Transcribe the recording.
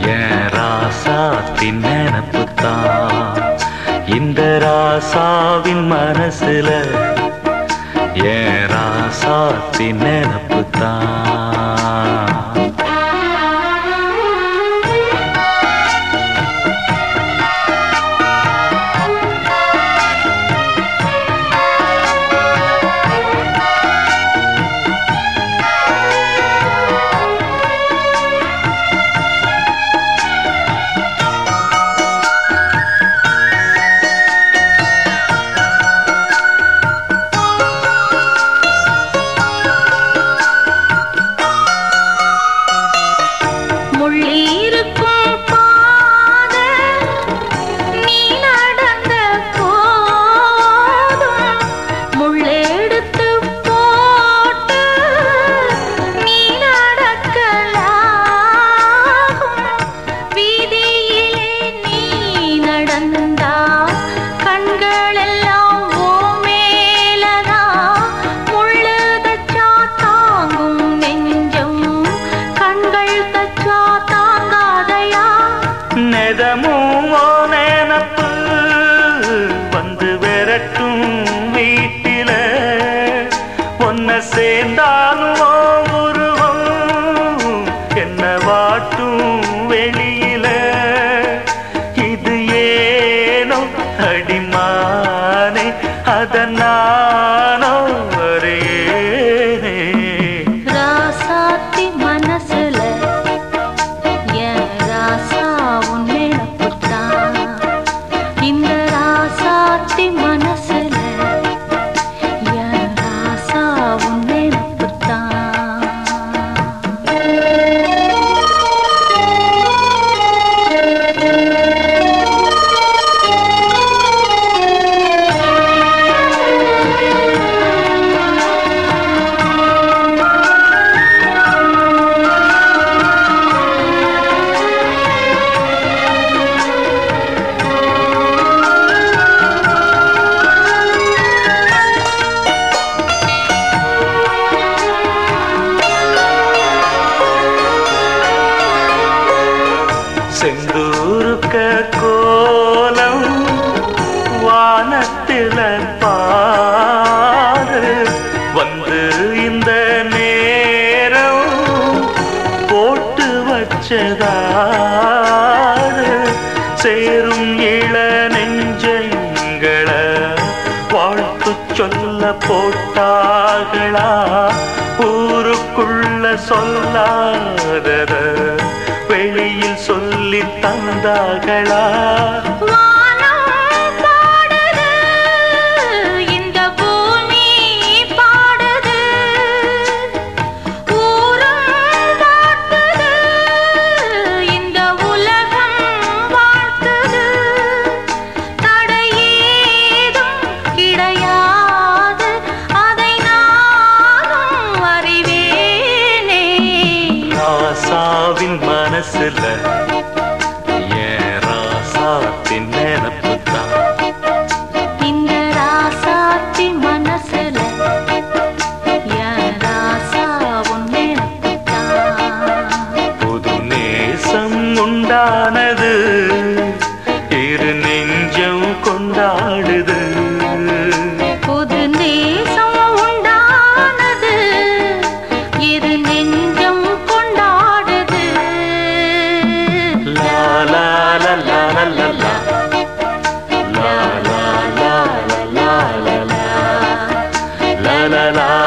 என் ராசாத்தின் நினப்புத்தான் இந்த ராசாவின் மனசுல என் ராசாத்தின் நினப்புத்தான் முள்ளிருக்கும் பாதை நீ நடந்த போதும் முள்ளெடுத்து போட்டு நீ நடக்கலாம் வீதியிலே நீ நடந்தா கண்களெல்லாம் ஓ மேலதான் முள்ளு தச்சா தாங்கும் நெஞ்சம் கண்கள் தச்சா தாங்காதையா நெதமும் ஓ நினப்பு வந்து விரட்டும் வீட்டில ஒன்ன சேர்ந்தாலும் ஓ உருவம் என்ன வாட்டும் வெளியில இது ஏனோ அடிமானே அதனானோ அறியேனே ராசாத்தி மனசுல என் ராசா உன் நினப்புத்தான் இந்த ராசாத்தி மனசுல என் ராசா உன் நினப்புத்தான் செந்தூருக்க கோலம் வானத்தில பாரு வந்து இந்த நேரம் போட்டு வச்சதாரு சேரும் இள நெஞ்சங்கள வாழ்த்து சொல்ல போட்டார்களா ஊருக்குள்ள சொல்லாதத வெளியில் சொல்லி தந்தார்களா வானம் பாடுது இந்த பூமி பாடுது ஊரும் வாழ்த்துது இந்த உலகம் வாழ்த்துது தடையேதும் கிடையாது அதை நானும் அறிவேனே ராசாவின் மனசுல ஏன் ராசாத்தின் நினப்புத்தான் இந்த ராசாத்தி மனசுல என் ராசா உன் நினைப்புத்தான் புது நேசம் உண்டானது இரு நெஞ்சம் கொண்டாடுது புது நேசம் உண்டானது இரு நெஞ்சம் கொண்டாடுது லா லா லா லா லா லா லா லா லா லா லா லா லா லா லா